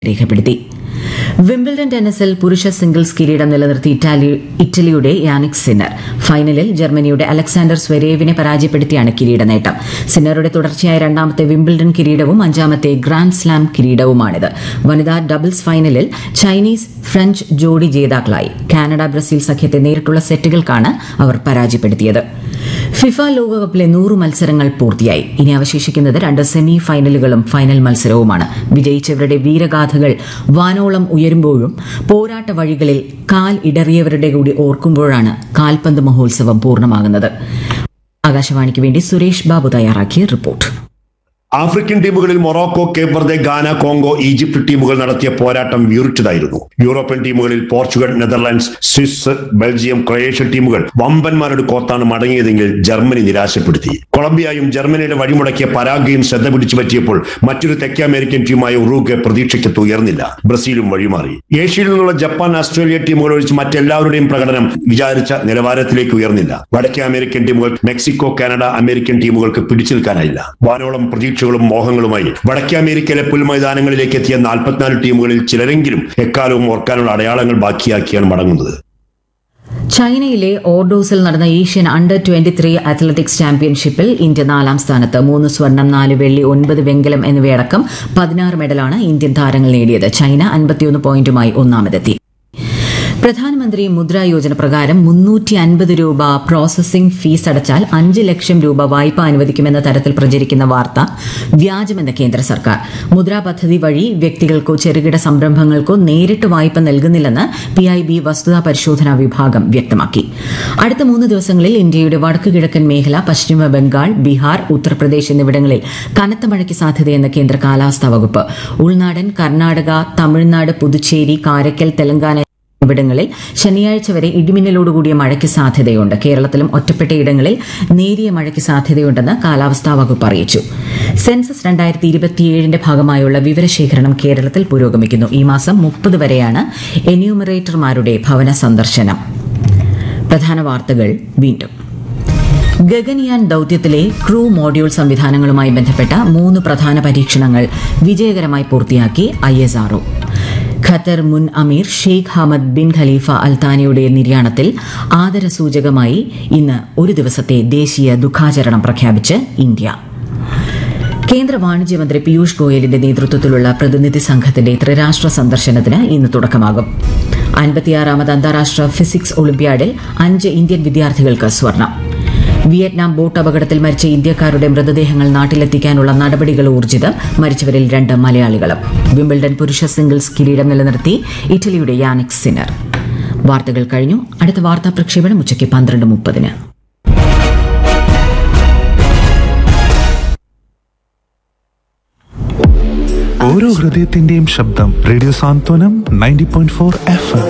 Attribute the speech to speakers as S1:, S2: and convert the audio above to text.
S1: രേഖപ്പെടുത്തി വിംബിൾഡൺ ടെന്നീസിൽ പുരുഷ സിംഗിൾസ് കിരീടം നിലനിർത്തി ഇറ്റാലി ഇറ്റലിയുടെ യാനിക് സിന്നർ ഫൈനലിൽ ജർമ്മനിയുടെ അലക്സാണ്ടർ സ്വരേവിനെ പരാജയപ്പെടുത്തിയാണ് കിരീട നേട്ടം സിന്നറുടെ തുടർച്ചയായ രണ്ടാമത്തെ വിംബിൾഡൺ കിരീടവും അഞ്ചാമത്തെ ഗ്രാൻഡ് സ്ലാം കിരീടവുമാണിത് വനിതാ ഡബിൾസ് ഫൈനലിൽ ചൈനീസ് ഫ്രഞ്ച് ജോഡി ജേതാക്കളായി കാനഡ ബ്രസീൽ സഖ്യത്തെ നേരിട്ടുള്ള സെറ്റുകൾക്കാണ് അവർ പരാജയപ്പെടുത്തിയത് ഫിഫ ലോകകപ്പിലെ നൂറ് മത്സരങ്ങൾ പൂർത്തിയായി ഇനി അവശേഷിക്കുന്നത് രണ്ട് സെമി ഫൈനലുകളും ഫൈനൽ മത്സരവുമാണ് വിജയിച്ചവരുടെ വീരഗാഥകൾ വാനോളം ഉയരുമ്പോഴും പോരാട്ട വഴികളിൽ കാൽ ഇടറിയവരുടെ കൂടി ഓർക്കുമ്പോഴാണ് കാൽപന്ത് മഹോത്സവം പൂർണ്ണമാകുന്നത് ആകാശവാണിക്ക് വേണ്ടി സുരേഷ് ബാബു തയ്യാറാക്കിയ റിപ്പോർട്ട്
S2: ആഫ്രിക്കൻ ടീമുകളിൽ Morocco Cape Verde Ghana Congo Egypt ടീമുകൾ നടത്തിയ പോരാട്ടം വീറിച്ചതായിരുന്നു യൂറോപ്യൻ ടീമുകളിൽ Portugal Netherlands Swiss Belgium Croatia ടീമുകൾ വമ്പന്മാരുടെ കോത്താണ് മടങ്ങിയതെങ്കിൽ ജർമ്മനി നിരാശപ്പെടുത്തി കൊളംബിയയും ജർമ്മനിയുടെ വഴിമുടക്കിയ പരാഗ്വയും ശ്രദ്ധ പിടിച്ചു പറ്റിയപ്പോൾ മറ്റൊരു തെക്കേ അമേരിക്കൻ ടീമായ ഉറുഗ്വെ പ്രതീക്ഷയ്ക്ക് ഉയർന്നില്ല ബ്രസീലും വഴിമാറി ഏഷ്യയിൽ നിന്നുള്ള ജപ്പാൻ ഓസ്ട്രേലിയ ടീമുകൾ ഒഴിച്ച് മറ്റെല്ലാവരുടെയും പ്രകടനം വിചാരിച്ച നിലവാരത്തിലേക്ക് ഉയർന്നില്ല വടക്കേ അമേരിക്കൻ ടീമുകൾ മെക്സിക്കോ കാനഡ അമേരിക്കൻ ടീമുകൾക്ക് പിടിച്ചു നിൽക്കാനായില്ല വാനോളം പ്രതീക്ഷകളും മോഹങ്ങളുമായി വടക്കേ അമേരിക്കയിലെ പുൽമൈതാനങ്ങളിലേക്ക് എത്തിയ നാൽപ്പത്തിനാല് ടീമുകളിൽ ചിലരെങ്കിലും എക്കാലവും ഓർക്കാനുള്ള അടയാളങ്ങൾ ബാക്കിയാക്കിയാണ് മടങ്ങുന്നത്
S1: ചൈനയിലെ ഓർഡോസിൽ നടന്ന Asian under twenty three athletics ചാമ്പ്യൻഷിപ്പിൽ ഇന്ത്യ നാലാം സ്ഥാനത്ത് മൂന്ന് സ്വർണം നാല് വെള്ളി ഒൻപത് വെങ്കലം എന്നിവയടക്കം പതിനാറ് മെഡലാണ് ഇന്ത്യൻ താരങ്ങൾ നേടിയത് ചൈന അൻപത്തിയൊന്ന് പോയിന്റുമായി ഒന്നാമതെത്തി പ്രധാനമന്ത്രി മുദ്രാ യോജന പ്രകാരം മുന്നൂറ്റി അൻപത് രൂപ പ്രോസസിംഗ് ഫീസ് അടച്ചാൽ അഞ്ച് ലക്ഷം രൂപ വായ്പ അനുവദിക്കുമെന്ന തരത്തിൽ പ്രചരിക്കുന്ന വാർത്ത വ്യാജമെന്ന് കേന്ദ്ര സർക്കാർ മുദ്രാ പദ്ധതി വഴി വ്യക്തികൾക്കോ ചെറുകിട സംരംഭങ്ങൾക്കോ നേരിട്ട് വായ്പ നൽകുന്നില്ലെന്ന് പി ഐ ബി വസ്തുതാ പരിശോധനാ വിഭാഗം വ്യക്തമാക്കി അടുത്ത മൂന്ന് ദിവസങ്ങളിൽ ഇന്ത്യയുടെ വടക്കു കിഴക്കൻ മേഖല പശ്ചിമ ബംഗാൾ ബീഹാർ ഉത്തർപ്രദേശ് എന്നിവിടങ്ങളിൽ കനത്ത മഴയ്ക്ക് സാധ്യതയെന്ന് കേന്ദ്ര കാലാവസ്ഥാ വകുപ്പ് ഉൾനാടൻ കർണാടക തമിഴ്നാട് പുതുച്ചേരി കാരക്കൽ തെലങ്കാന ഇവിടങ്ങളിൽ ശനിയാഴ്ച വരെ ഇടിമിന്നലോടുകൂടിയ മഴയ്ക്ക് സാധ്യതയുണ്ട് കേരളത്തിലും ഒറ്റപ്പെട്ട ഇടങ്ങളിൽ നേരിയ മഴയ്ക്ക് സാധ്യതയുണ്ടെന്ന് കാലാവസ്ഥാ വകുപ്പ് അറിയിച്ചു സെൻസസ് രണ്ടായിരത്തി ഇരുപത്തിയേഴിന്റെ ഭാഗമായുള്ള വിവരശേഖരണം കേരളത്തിൽ പുരോഗമിക്കുന്നു ഈ മാസം മുപ്പത് വരെയാണ് എന്യൂമറേറ്റർമാരുടെ ഭവന സന്ദർശനം പ്രധാന വാർത്തകൾ വീണ്ടും ഗഗൻയാൻ ദൌത്യത്തിലെ ക്രൂ മോഡ്യൂൾ സംവിധാനങ്ങളുമായി ബന്ധപ്പെട്ട മൂന്ന് പ്രധാന പരീക്ഷണങ്ങൾ വിജയകരമായി പൂർത്തിയാക്കി ഐ എസ് ആർഒ ഖത്തർ മുൻ അമീർ ഷെയ്ഖ് ഹമദ് ബിൻ ഖലീഫ അൽത്താനിയുടെ നിര്യാണത്തിൽ ആദരസൂചകമായി ഇന്ന് ഒരു ദിവസത്തെ ദേശീയ ദുഃഖാചരണം പ്രഖ്യാപിച്ച് ഇന്ത്യ കേന്ദ്ര വാണിജ്യമന്ത്രി പീയൂഷ് ഗോയലിന്റെ നേതൃത്വത്തിലുള്ള പ്രതിനിധി സംഘത്തിന്റെ ത്രിരാഷ്ട്ര സന്ദർശനത്തിന് ഇന്ന് തുടക്കമാകും അൻപത്തിയാറാമത് അന്താരാഷ്ട്ര ഫിസിക്സ് ഒളിമ്പ്യാഡിൽ അഞ്ച് ഇന്ത്യൻ വിദ്യാർത്ഥികൾക്ക് സ്വർണം വിയറ്റ്നാം ബോട്ട് അപകടത്തിൽ മരിച്ച ഇന്ത്യക്കാരുടെ മൃതദേഹങ്ങൾ നാട്ടിലെത്തിക്കാനുള്ള നടപടികൾ ഊർജിതം മരിച്ചവരിൽ രണ്ട് മലയാളികളും വിംബിൾഡൺ പുരുഷ സിംഗിൾസ് കിരീടം നിലനിർത്തി ഇറ്റലിയുടെ യാനിക് സിന്നർ വാർത്തകൾ കഴിഞ്ഞു അടുത്ത വാർത്താ പ്രക്ഷേപണം ഉച്ചയ്ക്ക് പന്ത്രണ്ട് മുപ്പതിന്
S3: ഓരോ ഹൃദയത്തിന്റെയും ശബ്ദം radio Santhwanam ninety point four F M